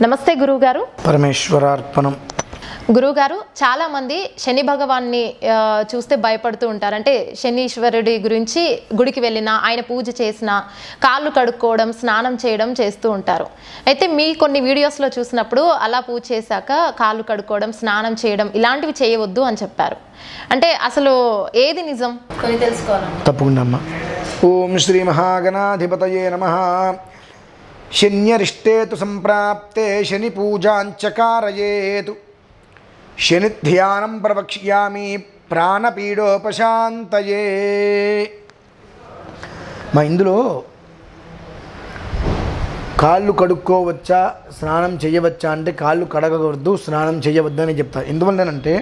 నమస్తే గురువుగారు పరమేశ్వరార్పణం గురువుగారు చాలా మంది శని భగవాన్ని ఆ, చూస్తే భయపడుతూ ఉంటారు అంటే శనీశ్వరుడి గురించి గుడికి వెళ్ళినా ఆయన పూజ చేసినా కాళ్ళు కడుక్కోవడం స్నానం చేయడం చేస్తూ ఉంటారు అయితే మీ కొన్ని వీడియోస్లో చూసినప్పుడు అలా పూజ చేశాక కాళ్ళు కడుక్కోవడం స్నానం చేయడం ఇలాంటివి చేయవద్దు అని చెప్పారు అంటే అసలు ఏది నిజం కొన్ని తెలుసుకోవాలండి తప్పకుండా అమ్మ ఓం శ్రీ మహాగణాధిపతయే నమ శన్యరిష్టేతు సంప్రాప్తే శని పూజాంచకారయేతు శని ధ్యానం ప్రవక్ష్యామి ప్రాణపీడోపశాంతయే మా ఇందులో కాళ్ళు కడుక్కోవచ్చా స్నానం చేయవచ్చా అంటే కాళ్ళు కడగకూడదు స్నానం చేయవద్దు అని చెప్తారు ఎందువల్లనంటే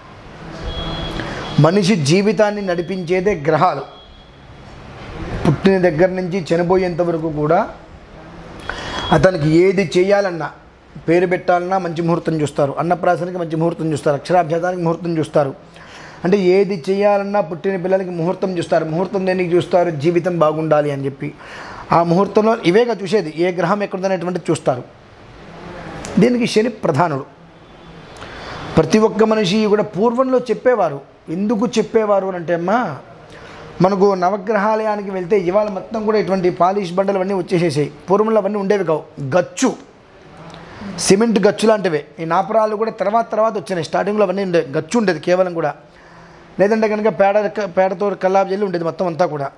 మనిషి జీవితాన్ని నడిపించేదే గ్రహాలు పుట్టిన దగ్గర నుంచి చనిపోయేంత వరకు కూడా అతనికి ఏది చేయాలన్నా పేరు పెట్టాలన్నా మంచి ముహూర్తం చూస్తారు అన్నప్రాసనకి మంచి ముహూర్తం చూస్తారు అక్షరాభ్యాసానికి ముహూర్తం చూస్తారు అంటే ఏది చేయాలన్నా పుట్టిన పిల్లలకి ముహూర్తం చూస్తారు ముహూర్తం దేనికి చూస్తారు జీవితం బాగుండాలి అని చెప్పి ఆ ముహూర్తంలో ఇవేగా చూసేది ఏ గ్రహం ఎక్కడుందనేటువంటిది చూస్తారు దీనికి శని ప్రధానుడు ప్రతి ఒక్క మనిషి కూడా పూర్వంలో చెప్పేవారు ఎందుకు చెప్పేవారు అని అంటే అమ్మా మనకు నవగ్రహాలయానికి వెళ్తే ఇవాళ మొత్తం కూడా ఇటువంటి పాలిష్ బండలు అవన్నీ వచ్చేసేసాయి పూర్వంలో అవన్నీ ఉండేవి కావు గచ్చు సిమెంట్ గచ్చు లాంటివే ఈ నాపరాలు కూడా తర్వాత తర్వాత వచ్చినాయి స్టార్టింగ్లో అవన్నీ ఉండే గచ్చు ఉండేది కేవలం కూడా లేదంటే కనుక పేడ పేడతో కల్లాపు జల్లి ఉండేది మొత్తం అంతా కూడా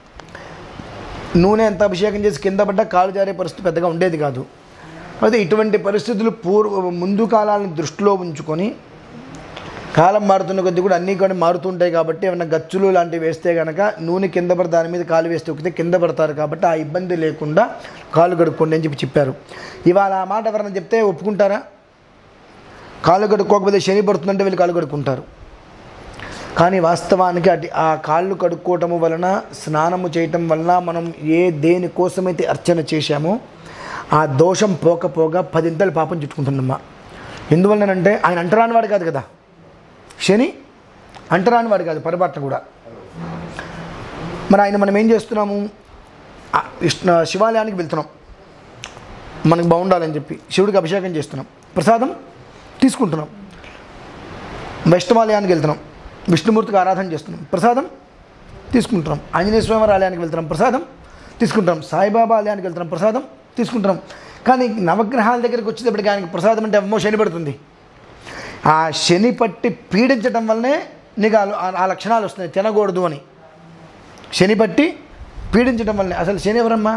నూనె ఎంత అభిషేకం చేసి కింద పడ్డా కాలు జారే పరిస్థితి పెద్దగా ఉండేది కాదు అయితే ఇటువంటి పరిస్థితులు పూర్వ ముందు కాలాలను దృష్టిలో ఉంచుకొని కాలం మారుతున్న కొద్దీ కూడా అన్నీ కూడా మారుతుంటాయి కాబట్టి ఏమైనా గచ్చులు లాంటివి వేస్తే కనుక నూనె కింద పడి దాని మీద కాలు వేస్తే ఉక్కితే కింద పడతారు కాబట్టి ఆ ఇబ్బంది లేకుండా కాలు కడుక్కోండి అని చెప్పి చెప్పారు ఇవాళ ఆ మాట ఎవరైనా చెప్తే ఒప్పుకుంటారా కాలు కడుక్కోకపోతే శని పడుతుందంటే వీళ్ళు కాలు కడుక్కుంటారు కానీ వాస్తవానికి అటు ఆ కాళ్ళు కడుక్కోవటము వలన స్నానము చేయటం వలన మనం ఏ దేనికోసమైతే అర్చన చేశామో ఆ దోషం పోకపోగా పదింతలు పాపం చుట్టుకుంటుందమ్మా ఎందువల్లనంటే ఆయన అంటరాని వాడు కాదు కదా శని అంటరాని వాడు కాదు పొరపాటున కూడా మరి ఆయన మనం ఏం చేస్తున్నాము ఆ విష్ణు శివాలయానికి వెళ్తున్నాం మనకు బాగుండాలని చెప్పి శివుడికి అభిషేకం చేస్తున్నాం ప్రసాదం తీసుకుంటున్నాం వైష్ణవాలయానికి వెళ్తున్నాం విష్ణుమూర్తికి ఆరాధన చేస్తున్నాం ప్రసాదం తీసుకుంటున్నాం ఆంజనేయ స్వామి వారి ఆలయానికి వెళ్తున్నాం ప్రసాదం తీసుకుంటాం సాయిబాబా ఆలయానికి వెళ్తున్నాం ప్రసాదం తీసుకుంటున్నాం కానీ నవగ్రహాల దగ్గరికి వచ్చేటప్పటికి ఆయనకి ప్రసాదం అంటే అమ్మో శని పడుతుంది ఆ శని పట్టి పీడించడం వల్లనే నీకు ఆ- ఆ- ఆ లక్షణాలు వస్తున్నాయి తినకూడదు అని శని పట్టి పీడించడం వల్లనే అసలు శని ఎవరమ్మా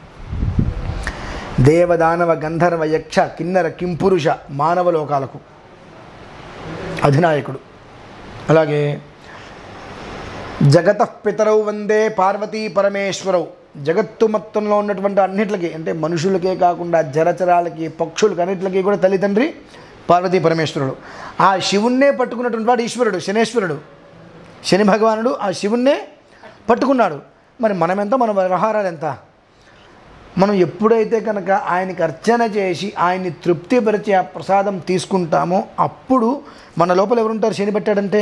దేవదానవ గంధర్వ యక్ష కిన్నర కింపురుష మానవ లోకాలకు అధినాయకుడు అలాగే జగత పితరవు వందే పార్వతీ పరమేశ్వరవు జగత్తు మొత్తంలో ఉన్నటువంటి అన్నిటికి అంటే మనుషులకే కాకుండా జరచరాలకి పక్షులకి అన్నిటికీ కూడా తల్లిదండ్రి పార్వతీ పరమేశ్వరుడు ఆ శివుణ్ణే పట్టుకున్నటువంటి వాడు ఈశ్వరుడు శనేశ్వరుడు శని భగవానుడు ఆ శివుణ్ణే పట్టుకున్నాడు మరి మనమెంత మన వ్యవహారాలు ఎంత మనం ఎప్పుడైతే కనుక ఆయనకి అర్చన చేసి ఆయన్ని తృప్తిపరిచి ఆ ప్రసాదం తీసుకుంటామో అప్పుడు మన లోపల ఎవరుంటారు శని పట్టాడంటే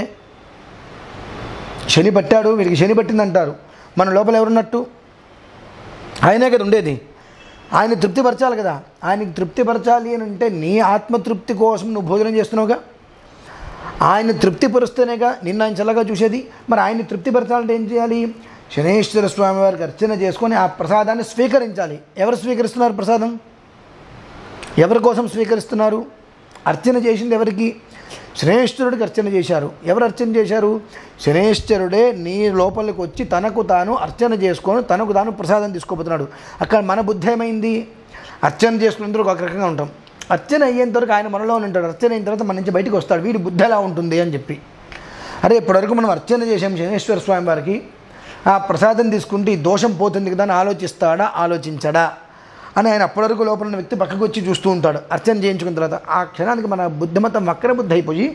శని పట్టాడు వీరికి శని పట్టిందంటారు మన లోపల ఎవరున్నట్టు ఆయనే కదా ఉండేది ఆయన తృప్తిపరచాలి కదా ఆయనకి తృప్తిపరచాలి అని అంటే నీ ఆత్మతృప్తి కోసం నువ్వు భోజనం చేస్తున్నావుగా ఆయన తృప్తిపరుస్తేనేగా నిన్న ఆయన చల్లగా చూసేది మరి ఆయన్ని తృప్తిపరచాలంటే ఏం చేయాలి శనేశ్వర స్వామి వారికి అర్చన చేసుకొని ఆ ప్రసాదాన్ని స్వీకరించాలి ఎవరు స్వీకరిస్తున్నారు ప్రసాదం ఎవరి కోసం స్వీకరిస్తున్నారు అర్చన చేసింది ఎవరికి శనేశ్వరుడికి అర్చన చేశారు ఎవరు అర్చన చేశారు శనేశ్వరుడే నీ లోపలికి వచ్చి తనకు తాను అర్చన చేసుకొని తనకు తాను ప్రసాదం తీసుకోబోతున్నాడు అక్కడ మన బుద్ధి ఏమైంది అర్చన చేసుకునేందుకు ఒక రకంగా ఉంటాం అర్చన అయ్యేంత వరకు ఆయన మనలో ఉంటాడు అర్చన అయిన తర్వాత మన నుంచి బయటకు వస్తాడు వీడి బుద్ధి ఎలా ఉంటుంది అని చెప్పి అరే ఇప్పటివరకు మనం అర్చన చేసాం శనేశ్వర స్వామి వారికి ఆ ప్రసాదం తీసుకుంటే ఈ దోషం పోతుంది కదా అని ఆలోచిస్తాడా ఆలోచించడా అని ఆయన అప్పటివరకు లోపల ఉన్న వ్యక్తి పక్కకు వచ్చి చూస్తూ ఉంటాడు అర్చన చేయించుకున్న తర్వాత ఆ క్షణానికి మన బుద్ధిమతం వక్ర బుద్ధి అయిపోయి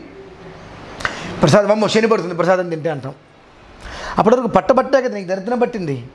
ప్రసాదం అమ్మో శని పడుతుంది ప్రసాదం తింటే అంటాం అప్పటివరకు పట్టబట్టే కదా నీకు దరిద్రం పట్టింది